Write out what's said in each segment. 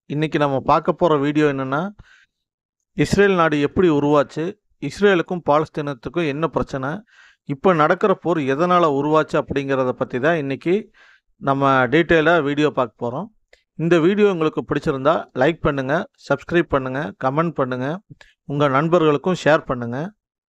இன்னைக்கு நம்ம பார்க்க போகிற வீடியோ என்னென்னா இஸ்ரேல் நாடு எப்படி உருவாச்சு இஸ்ரேலுக்கும் பாலஸ்தீனத்துக்கும் என்ன பிரச்சனை இப்போ நடக்கிற போர் எதனால் உருவாச்சு அப்படிங்கிறத பற்றி தான் இன்றைக்கி நம்ம டீட்டெயிலாக வீடியோ பார்க்க போகிறோம் இந்த வீடியோ உங்களுக்கு பிடிச்சிருந்தா லைக் பண்ணுங்கள் சப்ஸ்கிரைப் பண்ணுங்கள் கமெண்ட் பண்ணுங்கள் உங்கள் நண்பர்களுக்கும் ஷேர் பண்ணுங்கள்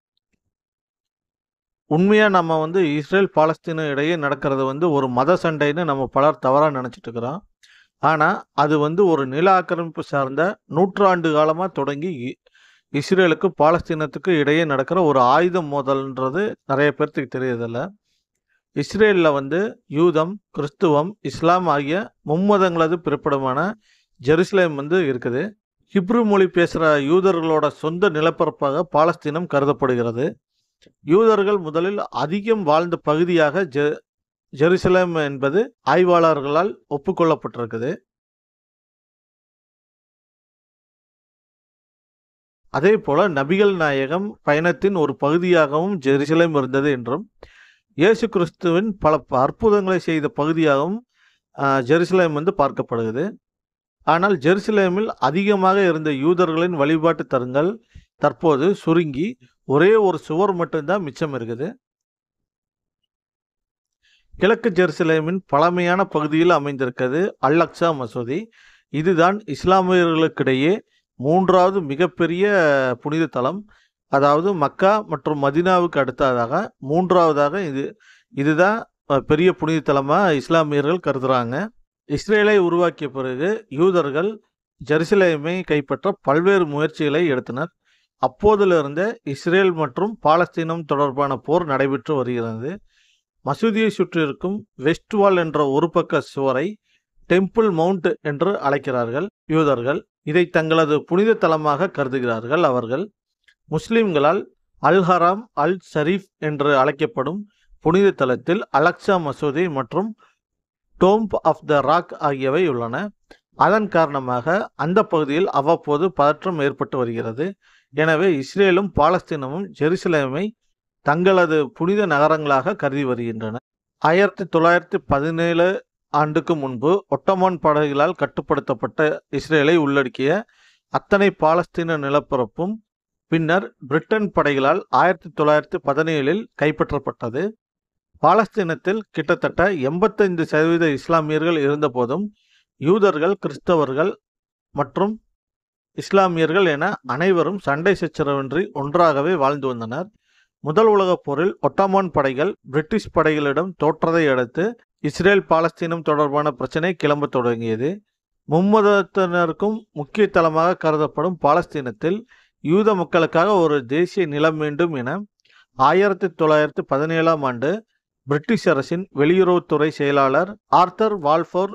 உண்மையாக நம்ம வந்து இஸ்ரேல் பாலஸ்தீன இடையே நடக்கிறது வந்து ஒரு மத சண்டைன்னு நம்ம பலர் தவறாக நினச்சிட்டு இருக்கிறோம் ஆனால் அது வந்து ஒரு நில ஆக்கிரமிப்பு சார்ந்த நூற்றாண்டு காலமாக தொடங்கி இ- இஸ்ரேலுக்கு பாலஸ்தீனத்துக்கு இடையே நடக்கிற ஒரு ஆயுத மோதல்ன்றது நிறைய பேர்த்துக்கு தெரியறதில்ல இஸ்ரேலில் வந்து யூதம் கிறிஸ்துவம் இஸ்லாம் ஆகிய மும்மதங்களது பிறப்பிடமான ஜெருசலேம் வந்து இருக்குது ஹிப்ரு மொழி பேசுகிற யூதர்களோட சொந்த நிலப்பரப்பாக பாலஸ்தீனம் கருதப்படுகிறது யூதர்கள் முதலில் அதிகம் வாழ்ந்த பகுதியாக ஜெ ஜெருசலேம் என்பது ஆய்வாளர்களால் ஒப்புக்கொள்ளப்பட்டிருக்குது அதே போல நபிகள் நாயகம் பயணத்தின் ஒரு பகுதியாகவும் ஜெருசலேம் இருந்தது என்றும் இயேசு கிறிஸ்துவின் பல அற்புதங்களை செய்த பகுதியாகவும் ஆஹ், ஜெருசலேம் வந்து பார்க்கப்படுகிறது ஆனால் ஜெருசலேமில் அதிகமாக இருந்த யூதர்களின் வழிபாட்டு தருங்கள் தற்போது சுருங்கி ஒரே ஒரு சுவர் மட்டும்தான் மிச்சம் இருக்குது கிழக்கு ஜெருசலேமின் பழமையான பகுதியில் அமைந்திருக்கிறது அல் அக்ஸா மசூதி இதுதான் இஸ்லாமியர்களுக்கிடையே மூன்றாவது மிகப்பெரிய புனித தலம் அதாவது மக்கா மற்றும் மதினாவுக்கு அடுத்ததாக மூன்றாவதாக இது இதுதான் அஹ், பெரிய புனித தலமாக இஸ்லாமியர்கள் கருதுகிறாங்க இஸ்ரேலை உருவாக்கிய பிறகு யூதர்கள் ஜெருசலேமை கைப்பற்ற பல்வேறு முயற்சிகளை எடுத்தனர் அப்போதிலிருந்தே இஸ்ரேல் மற்றும் பாலஸ்தீனம் தொடர்பான போர் நடைபெற்று வருகிறது மசூதியை சுற்றியிருக்கும் வெஸ்ட் வால் என்ற ஒரு பக்க சுவரை டெம்பிள் மவுண்ட் என்று அழைக்கிறார்கள் யூதர்கள் இதை தங்களது புனித தலமாக கருதுகிறார்கள் அவர்கள் முஸ்லிம்களால் அல் ஹராம் அல் ஷரீஃப் என்று அழைக்கப்படும் புனித தலத்தில் அலக்ஸா மசூதி மற்றும் டோம்ப் ஆஃப் த ராக் ஆகியவை உள்ளன அதன் காரணமாக அந்த பகுதியில் அவ்வப்போது பதற்றம் ஏற்பட்டு வருகிறது எனவே இஸ்ரேலும் பாலஸ்தீனமும் ஜெருசலேமை தங்களது புனித நகரங்களாக கருதி வருகின்றன ஆயிரத்தி தொள்ளாயிரத்தி பதினேழு ஆண்டுக்கு முன்பு ஒட்டமான் படைகளால் கட்டுப்படுத்தப்பட்ட இஸ்ரேலை உள்ளடக்கிய அத்தனை பாலஸ்தீன நிலப்பரப்பும் பின்னர் பிரிட்டன் படைகளால் ஆயிரத்தி தொள்ளாயிரத்தி பதினேழில் கைப்பற்றப்பட்டது பாலஸ்தீனத்தில் கிட்டத்தட்ட எண்பத்தைந்து சதவீத இஸ்லாமியர்கள் இருந்தபோதும் யூதர்கள் கிறிஸ்தவர்கள் மற்றும் இஸ்லாமியர்கள் என அனைவரும் சண்டை சச்சரவின்றி ஒன்றாகவே வாழ்ந்து வந்தனர் முதல் உலகப் போரில் ஒட்டமான் படைகள் பிரிட்டிஷ் படைகளிடம் தோற்றதை அடுத்து இஸ்ரேல் பாலஸ்தீனம் தொடர்பான பிரச்சினை கிளம்பத் தொடங்கியது மும்மதத்தினருக்கும் முக்கிய தளமாக கருதப்படும் பாலஸ்தீனத்தில் யூத மக்களுக்காக ஒரு தேசிய நிலம் வேண்டும் என ஆயிரத்தி தொள்ளாயிரத்தி பதினேழாம் ஆண்டு பிரிட்டிஷ் அரசின் வெளியுறவுத்துறை செயலாளர் ஆர்தர் வால்ஃபோர்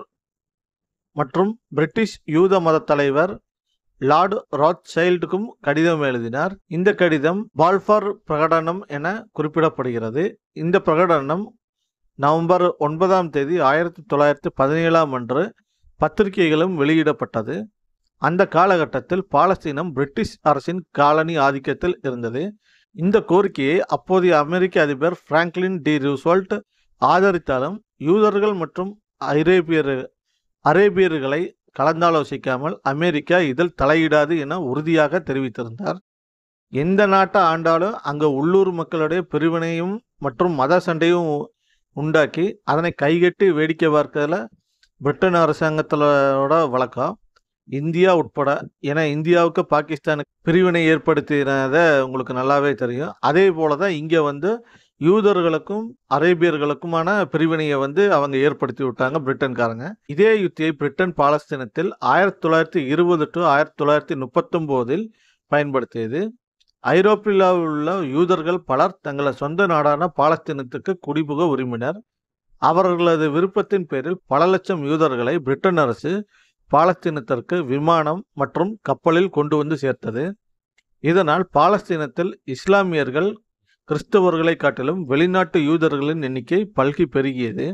மற்றும் பிரிட்டிஷ் யூத மத தலைவர் லார்டு ராத்சைல்டுக்கும் கடிதம் எழுதினார் இந்த கடிதம் பால்ஃபார் பிரகடனம் என குறிப்பிடப்படுகிறது இந்த பிரகடனம் நவம்பர் ஒன்பதாம் தேதி ஆயிரத்தி தொள்ளாயிரத்தி பதினேழாம் அன்று பத்திரிகைகளும் வெளியிடப்பட்டது அந்த காலகட்டத்தில் பாலஸ்தீனம் பிரிட்டிஷ் அரசின் காலனி ஆதிக்கத்தில் இருந்தது இந்த கோரிக்கையை அப்போதைய அமெரிக்க அதிபர் பிராங்க்லின் டி ரூஸ்வெல்ட் ஆதரித்தாலும் யூதர்கள் மற்றும் அரேபியர் அரேபியர்களை கலந்தாலோசிக்காமல் அமெரிக்கா இதில் தலையிடாது என உறுதியாக தெரிவித்திருந்தார் எந்த நாட்டை ஆண்டாலும் அங்கே உள்ளூர் மக்களுடைய பிரிவினையும் மற்றும் மத சண்டையும் உ- உண்டாக்கி அதனை கைகட்டி வேடிக்கை பார்க்கறதுல பிரிட்டன் அரசாங்கத்தோட வழக்கம் இந்தியா உட்பட ஏன்னா இந்தியாவுக்கு பாகிஸ்தானுக்கு பிரிவினை ஏற்படுத்தினதை உங்களுக்கு நல்லாவே தெரியும் அதே போல தான் இங்கே வந்து யூதர்களுக்கும் அரேபியர்களுக்குமான பிரிவினையை வந்து அவங்க ஏற்படுத்தி விட்டாங்க பிரிட்டன்காரங்க இதே யுத்தியை பிரிட்டன் பாலஸ்தீனத்தில் ஆயிரத்தி தொள்ளாயிரத்தி இருபது டு ஆயிரத்தி தொள்ளாயிரத்தி முப்பத்தொம்போதில் பயன்படுத்தியது ஐரோப்பில் உள்ள யூதர்கள் பலர் தங்களது சொந்த நாடான பாலஸ்தீனத்துக்கு குடிபுக விரும்பினர் அவர்களது விருப்பத்தின் பேரில் பல லட்சம் யூதர்களை பிரிட்டன் அரசு பாலஸ்தீனத்திற்கு விமானம் மற்றும் கப்பலில் கொண்டு வந்து சேர்த்தது இதனால் பாலஸ்தீனத்தில் இஸ்லாமியர்கள் கிறிஸ்தவர்களை காட்டிலும் வெளிநாட்டு யூதர்களின் எண்ணிக்கை பல்கி பெருகியது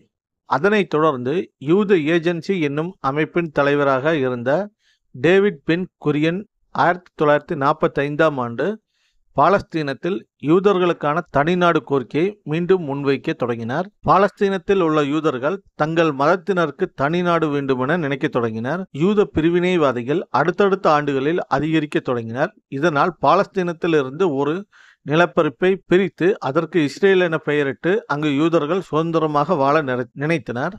அதனைத் தொடர்ந்து யூத ஏஜென்சி என்னும் அமைப்பின் தலைவராக இருந்த டேவிட் பின் குரியன் ஆயிரத்தி தொள்ளாயிரத்தி நாற்பத்தைந்தாம் ஆண்டு பாலஸ்தீனத்தில் யூதர்களுக்கான தனிநாடு கோரிக்கையை மீண்டும் முன்வைக்க தொடங்கினார் பாலஸ்தீனத்தில் உள்ள யூதர்கள் தங்கள் மதத்தினருக்கு தனிநாடு வேண்டுமென நினைக்க தொடங்கினர் யூத பிரிவினைவாதிகள் அடுத்தடுத்த ஆண்டுகளில் அதிகரிக்க தொடங்கினர் இதனால் பாலஸ்தீனத்தில் இருந்து ஒரு நிலப்பரப்பை பிரித்து அதற்கு இஸ்ரேல் என பெயரிட்டு அங்கு யூதர்கள் சுதந்திரமாக வாழ நினை- நினைத்தனர்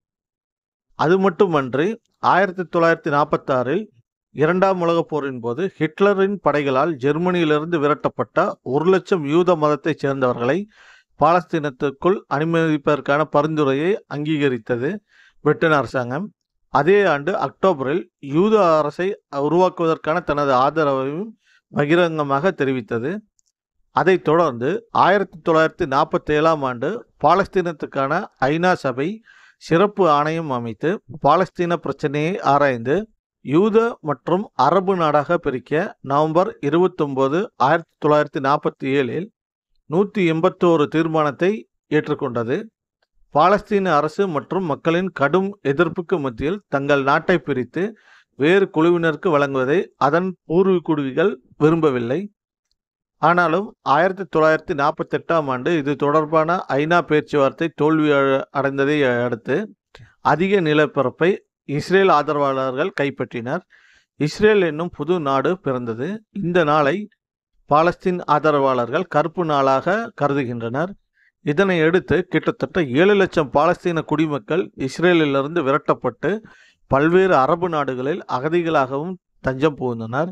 அது மட்டுமன்றி ஆயிரத்தி தொள்ளாயிரத்தி நாற்பத்தி ஆறில் இரண்டாம் உலகப் போரின் போது ஹிட்லரின் படைகளால் ஜெர்மனியிலிருந்து விரட்டப்பட்ட ஒரு லட்சம் யூத மதத்தைச் சேர்ந்தவர்களை பாலஸ்தீனத்துக்குள் அனுமதிப்பதற்கான பரிந்துரையை அங்கீகரித்தது பிரிட்டன் அரசாங்கம் அதே ஆண்டு அக்டோபரில் யூத அரசை உருவாக்குவதற்கான தனது ஆதரவையும் பகிரங்கமாக தெரிவித்தது அதைத் தொடர்ந்து ஆயிரத்தி தொள்ளாயிரத்தி நாற்பத்தி ஏழாம் ஆண்டு பாலஸ்தீனத்துக்கான ஐநா சபை சிறப்பு ஆணையம் அமைத்து பாலஸ்தீன பிரச்சனையை ஆராய்ந்து யூத மற்றும் அரபு நாடாக பிரிக்க நவம்பர் இருபத்தொம்போது ஆயிரத்தி தொள்ளாயிரத்தி நாற்பத்தி ஏழில் நூற்றி எண்பத்தோரு தீர்மானத்தை ஏற்றுக்கொண்டது பாலஸ்தீன அரசு மற்றும் மக்களின் கடும் எதிர்ப்புக்கு மத்தியில் தங்கள் நாட்டை பிரித்து வேறு குழுவினருக்கு வழங்குவதை அதன் பூர்வீகுடிகள் விரும்பவில்லை ஆனாலும் ஆயிரத்தி தொள்ளாயிரத்தி நாற்பத்தெட்டாம் ஆண்டு இது தொடர்பான ஐநா பேச்சுவார்த்தை தோல்வி அ- அடைந்ததை அடுத்து அதிக நிலப்பரப்பை இஸ்ரேல் ஆதரவாளர்கள் கைப்பற்றினர் இஸ்ரேல் என்னும் புது நாடு பிறந்தது இந்த நாளை பாலஸ்தீன் ஆதரவாளர்கள் கருப்பு நாளாக கருதுகின்றனர் இதனை அடுத்து கிட்டத்தட்ட ஏழு லட்சம் பாலஸ்தீன குடிமக்கள் இஸ்ரேலிலிருந்து விரட்டப்பட்டு பல்வேறு அரபு நாடுகளில் அகதிகளாகவும் தஞ்சம் புகுந்தனர்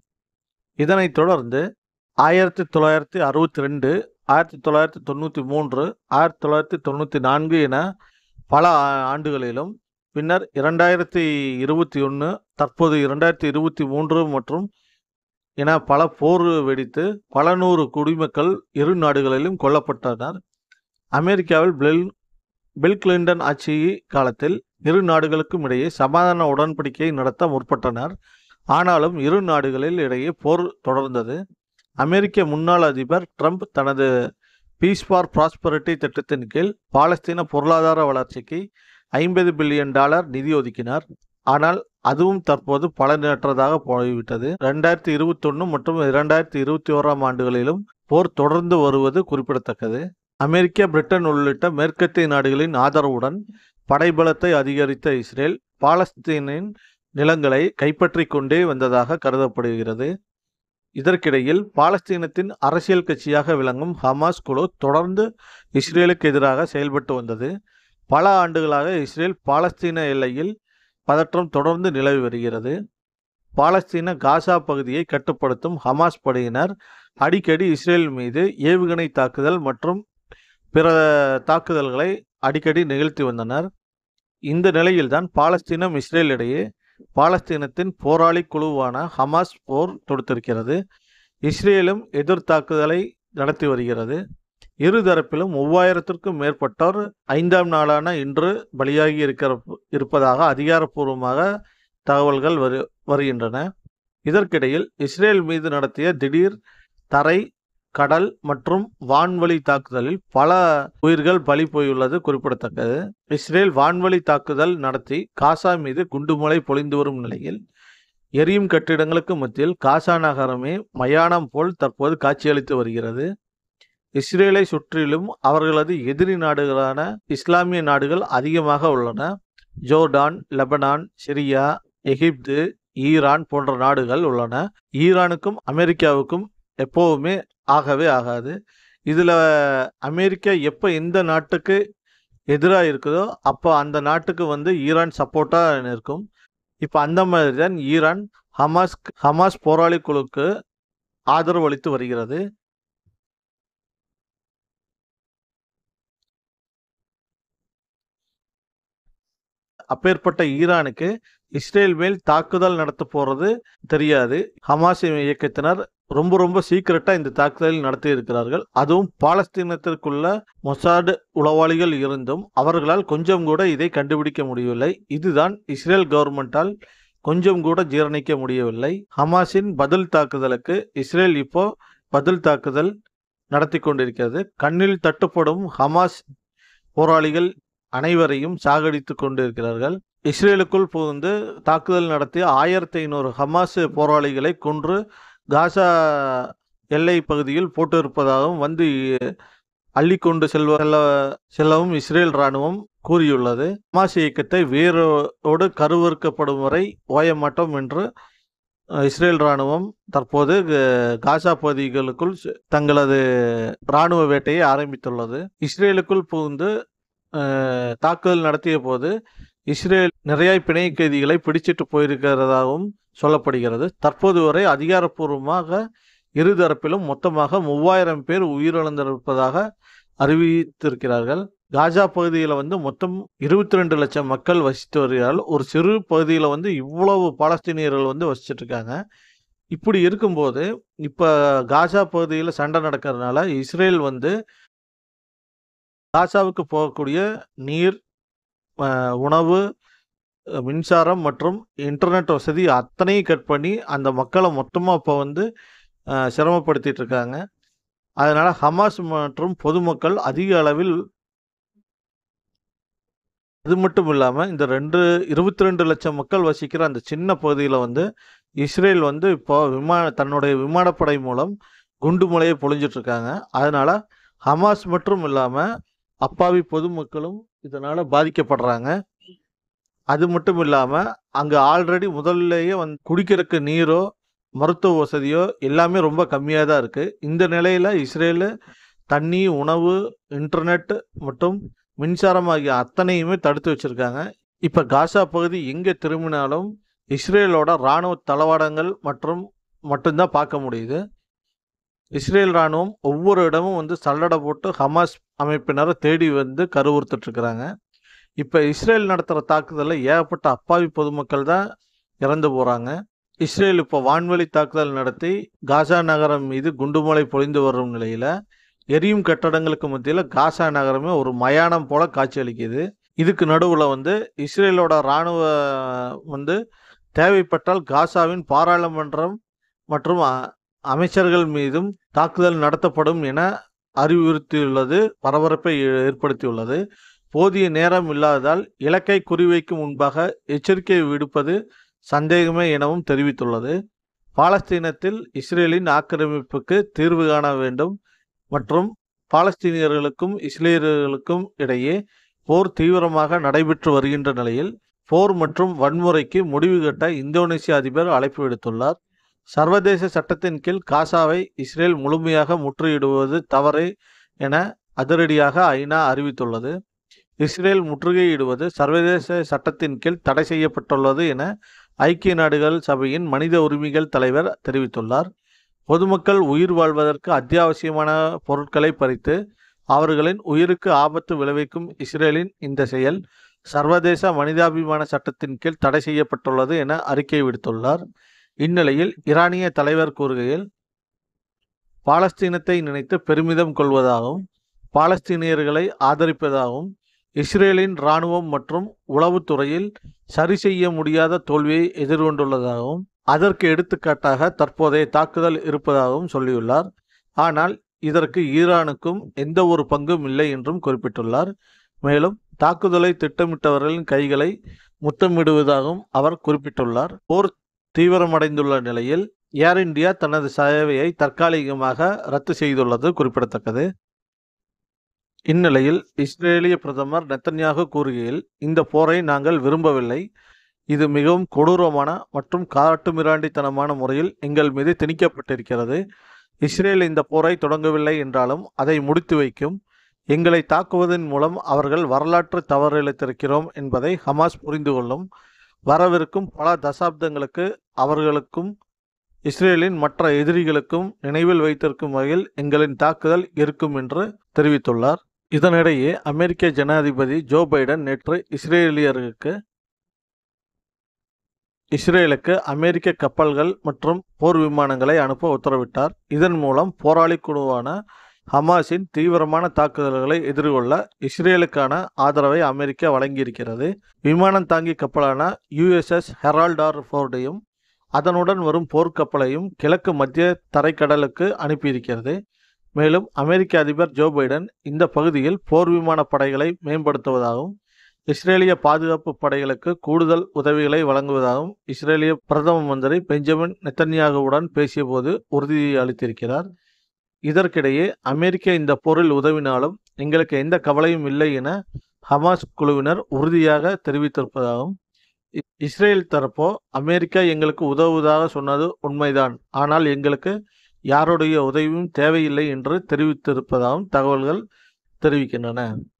இதனைத் தொடர்ந்து ஆயிரத்தி தொள்ளாயிரத்தி அறுபத்தி ரெண்டு ஆயிரத்தி தொள்ளாயிரத்தி தொண்ணூற்றி மூன்று ஆயிரத்தி தொள்ளாயிரத்தி தொண்ணூற்றி நான்கு என பல ஆ- ஆண்டுகளிலும் பின்னர் இரண்டாயிரத்தி இருபத்தி ஒன்று தற்போது இரண்டாயிரத்தி இருபத்தி மூன்று மற்றும் என பல போர் வெடித்து பல நூறு குடிமக்கள் இரு நாடுகளிலும் கொல்லப்பட்டனர் அமெரிக்காவில் பில் பில் கிளின்டன் ஆட்சி காலத்தில் இரு நாடுகளுக்கும் இடையே சமாதான உடன்படிக்கையை நடத்த முற்பட்டனர் ஆனாலும் இரு நாடுகளில் இடையே போர் தொடர்ந்தது அமெரிக்க முன்னாள் அதிபர் ட்ரம்ப் தனது பீஸ் ஃபார் ப்ராஸ்பரிட்டி திட்டத்தின் கீழ் பாலஸ்தீன பொருளாதார வளர்ச்சிக்கு ஐம்பது பில்லியன் டாலர் நிதி ஒதுக்கினார் ஆனால் அதுவும் தற்போது பலனற்றதாக போய்விட்டது ரெண்டாயிரத்தி இருபத்தொன்று மற்றும் இரண்டாயிரத்தி இருபத்தி ஓராம் ஆண்டுகளிலும் போர் தொடர்ந்து வருவது குறிப்பிடத்தக்கது அமெரிக்கா பிரிட்டன் உள்ளிட்ட மேற்கத்திய நாடுகளின் ஆதரவுடன் படைபலத்தை அதிகரித்த இஸ்ரேல் பாலஸ்தீனின் நிலங்களை கைப்பற்றிக் கொண்டே வந்ததாக கருதப்படுகிறது இதற்கிடையில் பாலஸ்தீனத்தின் அரசியல் கட்சியாக விளங்கும் ஹமாஸ் குழு தொடர்ந்து இஸ்ரேலுக்கு எதிராக செயல்பட்டு வந்தது பல ஆண்டுகளாக இஸ்ரேல் பாலஸ்தீன எல்லையில் பதற்றம் தொடர்ந்து நிலவி வருகிறது பாலஸ்தீன காசா பகுதியை கட்டுப்படுத்தும் ஹமாஸ் படையினர் அடிக்கடி இஸ்ரேல் மீது ஏவுகணை தாக்குதல் மற்றும் பிற தாக்குதல்களை அடிக்கடி நிகழ்த்தி வந்தனர் இந்த நிலையில்தான் பாலஸ்தீனம் இஸ்ரேல் இடையே பாலஸ்தீனத்தின் போராளி குழுவான ஹமாஸ் போர் தொடுத்திருக்கிறது இஸ்ரேலும் எதிர் தாக்குதலை நடத்தி வருகிறது இரு தரப்பிலும் மூவாயிரத்திற்கும் மேற்பட்டோர் ஐந்தாம் நாளான இன்று பலியாகி இருக்கிற இருப்பதாக அதிகாரப்பூர்வமாக தகவல்கள் வரு வருகின்றன இதற்கிடையில் இஸ்ரேல் மீது நடத்திய திடீர் தரை கடல் மற்றும் வான்வழி தாக்குதலில் பல உயிர்கள் பலி போயுள்ளது குறிப்பிடத்தக்கது இஸ்ரேல் வான்வழி தாக்குதல் நடத்தி காசா மீது குண்டுமழை பொழிந்து வரும் நிலையில் எரியும் கட்டிடங்களுக்கு மத்தியில் காசா நகரமே மயானம் போல் தற்போது காட்சியளித்து வருகிறது இஸ்ரேலை சுற்றிலும் அவர்களது எதிரி நாடுகளான இஸ்லாமிய நாடுகள் அதிகமாக உள்ளன Jordan Lebanon Syria Egypt Iran போன்ற நாடுகள் உள்ளன ஈரானுக்கும் அமெரிக்காவுக்கும் எப்போவுமே ஆகவே ஆகாது இதில் அமெரிக்கா எப்போ எந்த நாட்டுக்கு எதிராக இருக்குதோ அப்போ அந்த நாட்டுக்கு வந்து ஈரான் சப்போர்ட்டாக இருக்கும் இப்போ அந்த மாதிரி தான் ஈரான் ஹமாஸ் ஹமாஸ் போராளி குழுக்கு ஆதரவு அளித்து வருகிறது அப்பேற்பட்ட ஈரானுக்கு இஸ்ரேல் மேல் தாக்குதல் நடத்த போறது தெரியாது ஹமாஸ் இயக்கத்தினர் ரொம்ப ரொம்ப சீக்கிரட்டா இந்த தாக்குதல் நடத்தி இருக்கிறார்கள் அதுவும் பாலஸ்தீனத்திற்குள்ள மொசாடு உளவாளிகள் இருந்தும் அவர்களால் கொஞ்சம் கூட இதை கண்டுபிடிக்க முடியவில்லை இதுதான் இஸ்ரேல் கவர்மெண்டால் கொஞ்சம் கூட ஜீரணிக்க முடியவில்லை ஹமாஸின் பதில் தாக்குதலுக்கு இஸ்ரேல் இப்போ பதில் தாக்குதல் நடத்தி கொண்டிருக்கிறது கண்ணில் தட்டுப்படும் ஹமாஸ் போராளிகள் அனைவரையும் சாகடித்து கொண்டிருக்கிறார்கள் இஸ்ரேலுக்குள் புகுந்து தாக்குதல் நடத்திய ஆயிரத்தி ஐநூறு ஹமாஸ் போராளிகளை கொன்று காசா எல்லை பகுதியில் போட்டு இருப்பதாகவும் வந்து அள்ளிக்கொண்டு செல்வ செல்ல செல்லவும் இஸ்ரேல் இராணுவம் கூறியுள்ளது ஹமாஸ் இயக்கத்தை வேரோடு கருவறுக்கப்படும் வரை ஓய மாட்டோம் என்று அஹ், இஸ்ரேல் இராணுவம் தற்போது அஹ், காசா பகுதிகளுக்குள் செ- தங்களது இராணுவ வேட்டையை ஆரம்பித்துள்ளது இஸ்ரேலுக்குள் புகுந்து அஹ், தாக்குதல் நடத்திய போது இஸ்ரேல் நிறைய பிணை கைதிகளை பிடிச்சிட்டு போயிருக்கிறதாகவும் சொல்லப்படுகிறது தற்போது வரை அதிகாரப்பூர்வமாக இருதரப்பிலும் மொத்தமாக மூவாயிரம் பேர் உயிரிழந்திருப்பதாக அறிவித்திருக்கிறார்கள் காஜா பகுதியில் வந்து மொத்தம் இருபத்தி ரெண்டு லட்சம் மக்கள் வசித்து வருகிறார்கள் ஒரு சிறு பகுதியில் வந்து இவ்வளவு பாலஸ்தீனியர்கள் வந்து வசிச்சுட்டு இருக்காங்க இப்படி இருக்கும்போது இப்போ காசா பகுதியில் சண்டை நடக்கிறதுனால இஸ்ரேல் வந்து காசாவுக்கு போகக்கூடிய நீர் அஹ், உணவு அஹ், மின்சாரம் மற்றும் இன்டர்நெட் வசதி அத்தனையும் கட் பண்ணி அந்த மக்களை மொத்தமாக இப்போ வந்து அஹ், சிரமப்படுத்திட்டு இருக்காங்க அதனால ஹமாஸ் மற்றும் பொதுமக்கள் அதிக அளவில் அது மட்டும் இல்லாமல் இந்த ரெண்டு இருபத்தி ரெண்டு லட்சம் மக்கள் வசிக்கிற அந்த சின்ன பகுதியில் வந்து இஸ்ரேல் வந்து இப்போ விமான தன்னுடைய விமானப்படை மூலம் குண்டு மலையை பொழிஞ்சிட்டு இருக்காங்க அதனால ஹமாஸ் மற்றும் இல்லாமல் அப்பாவி பொதுமக்களும் இதனால பாதிக்கப்படுறாங்க அது மட்டும் இல்லாமல் அங்கே ஆல்ரெடி முதல்லையே வந்து குடிக்கிறதுக்கு நீரோ மருத்துவ வசதியோ எல்லாமே ரொம்ப கம்மியாக தான் இருக்குது இந்த நிலையில் இஸ்ரேலு தண்ணி உணவு இன்டர்நெட் மற்றும் மின்சாரம் ஆகிய அத்தனையுமே தடுத்து வச்சுருக்காங்க இப்போ காசா பகுதி எங்கே திரும்பினாலும் இஸ்ரேலோட இராணுவ தளவாடங்கள் மற்றும் மட்டும்தான் பார்க்க முடியுது இஸ்ரேல் இராணுவம் ஒவ்வொரு இடமும் வந்து சல்லடை போட்டு ஹமாஸ் அமைப்பினரை தேடி வந்து கருவுறுத்துட்டு இருக்கிறாங்க இப்போ இஸ்ரேல் நடத்துகிற தாக்குதலில் ஏகப்பட்ட அப்பாவி பொதுமக்கள் தான் இறந்து போகிறாங்க இஸ்ரேல் இப்போ வான்வெளி தாக்குதல் நடத்தி காசா நகரம் மீது குண்டுமலை பொழிந்து வரும் நிலையில் எரியும் கட்டடங்களுக்கு மத்தியில் காசா நகரமே ஒரு மயானம் போல காட்சியளிக்குது இதுக்கு நடுவில் வந்து இஸ்ரேலோட இராணுவ வந்து தேவைப்பட்டால் காசாவின் பாராளுமன்றம் மற்றும் அ- அமைச்சர்கள் மீதும் தாக்குதல் நடத்தப்படும் என அறிவுறுத்தியுள்ளது பரபரப்பை ஏ- ஏற்படுத்தியுள்ளது போதிய நேரம் இல்லாததால் இலக்கை குறிவைக்கும் முன்பாக எச்சரிக்கை விடுப்பது சந்தேகமே எனவும் தெரிவித்துள்ளது பாலஸ்தீனத்தில் இஸ்ரேலின் ஆக்கிரமிப்புக்கு தீர்வு காண வேண்டும் மற்றும் பாலஸ்தீனியர்களுக்கும் இஸ்ரேலியர்களுக்கும் இடையே போர் தீவிரமாக நடைபெற்று வருகின்ற நிலையில் போர் மற்றும் வன்முறைக்கு முடிவு கட்ட இந்தோனேசிய அதிபர் அழைப்பு விடுத்துள்ளார் சர்வதேச சட்டத்தின் கீழ் காசாவை இஸ்ரேல் முழுமையாக முற்றுகையிடுவது தவறு என அதிரடியாக ஐநா அறிவித்துள்ளது இஸ்ரேல் முற்றுகையிடுவது சர்வதேச சட்டத்தின் கீழ் தடை செய்யப்பட்டுள்ளது என ஐக்கிய நாடுகள் சபையின் மனித உரிமைகள் தலைவர் தெரிவித்துள்ளார் பொதுமக்கள் உயிர் வாழ்வதற்கு அத்தியாவசியமான பொருட்களை பறித்து அவர்களின் உயிருக்கு ஆபத்து விளைவிக்கும் இஸ்ரேலின் இந்த செயல் சர்வதேச மனிதாபிமான சட்டத்தின் கீழ் தடை செய்யப்பட்டுள்ளது என அறிக்கை விடுத்துள்ளார் இந்நிலையில் ஈரானிய தலைவர் கூறுகையில் பாலஸ்தீனத்தை நினைத்து பெருமிதம் கொள்வதாகவும் பாலஸ்தீனியர்களை ஆதரிப்பதாகவும் இஸ்ரேலின் இராணுவம் மற்றும் உளவுத்துறையில் சரி செய்ய முடியாத தோல்வியை எதிர்கொண்டுள்ளதாகவும் அதற்கு எடுத்துக்காட்டாக தற்போதைய தாக்குதல் இருப்பதாகவும் சொல்லியுள்ளார் ஆனால் இதற்கு ஈரானுக்கும் எந்த ஒரு பங்கும் இல்லை என்றும் குறிப்பிட்டுள்ளார் மேலும் தாக்குதலை திட்டமிட்டவர்களின் கைகளை முத்தமிடுவதாகவும் அவர் குறிப்பிட்டுள்ளார் போர் தீவிரமடைந்துள்ள நிலையில் ஏர் இந்தியா தனது சேவையை தற்காலிகமாக ரத்து செய்துள்ளது குறிப்பிடத்தக்கது இந்நிலையில் இஸ்ரேலிய பிரதமர் நெத்தன்யாகு கூறுகையில் இந்த போரை நாங்கள் விரும்பவில்லை இது மிகவும் கொடூரமான மற்றும் காட்டுமிராண்டித்தனமான முறையில் எங்கள் மீது திணிக்கப்பட்டிருக்கிறது இஸ்ரேல் இந்த போரை தொடங்கவில்லை என்றாலும் அதை முடித்து வைக்கும் எங்களை தாக்குவதன் மூலம் அவர்கள் வரலாற்று தவறிழைத்திருக்கிறோம் என்பதை ஹமாஸ் புரிந்து கொள்ளும் வரவிருக்கும் பல தசாப்தங்களுக்கு அவர்களுக்கும் இஸ்ரேலின் மற்ற எதிரிகளுக்கும் நினைவில் வைத்திருக்கும் வகையில் எங்களின் தாக்குதல் இருக்கும் என்று தெரிவித்துள்ளார் இதனிடையே அமெரிக்க ஜனாதிபதி ஜோ பைடன் நேற்று இஸ்ரேலியருக்கு இஸ்ரேலுக்கு அமெரிக்க கப்பல்கள் மற்றும் போர் விமானங்களை அனுப்ப உத்தரவிட்டார் இதன் மூலம் போராளி குழுவான ஹமாஸின் தீவிரமான தாக்குதல்களை எதிர்கொள்ள இஸ்ரேலுக்கான ஆதரவை அமெரிக்கா வழங்கியிருக்கிறது விமானம் தாங்கி கப்பலான யுஎஸ்எஸ் ஹெரால்டார் ஃபோர்டையும் அதனுடன் வரும் போர்க்கப்பலையும் கிழக்கு மத்திய தரைக்கடலுக்கு அனுப்பியிருக்கிறது மேலும் அமெரிக்க அதிபர் ஜோ பைடன் இந்த பகுதியில் போர் விமான படைகளை மேம்படுத்துவதாகவும் இஸ்ரேலிய பாதுகாப்பு படைகளுக்கு கூடுதல் உதவிகளை வழங்குவதாகவும் இஸ்ரேலிய பிரதம மந்திரி பெஞ்சமின் நெத்தன்யாகுவுடன் பேசியபோது உறுதி அளித்திருக்கிறார் இதற்கிடையே அமெரிக்க இந்த போரில் உதவினாலும் எங்களுக்கு எந்த கவலையும் இல்லை என ஹமாஸ் குழுவினர் உறுதியாக தெரிவித்திருப்பதாகவும் இ- இஸ்ரேல் தரப்போ அமெரிக்கா எங்களுக்கு உதவுவதாக சொன்னது உண்மைதான் ஆனால் எங்களுக்கு யாருடைய உதவியும் தேவையில்லை என்று தெரிவித்திருப்பதாகவும் தகவல்கள் தெரிவிக்கின்றன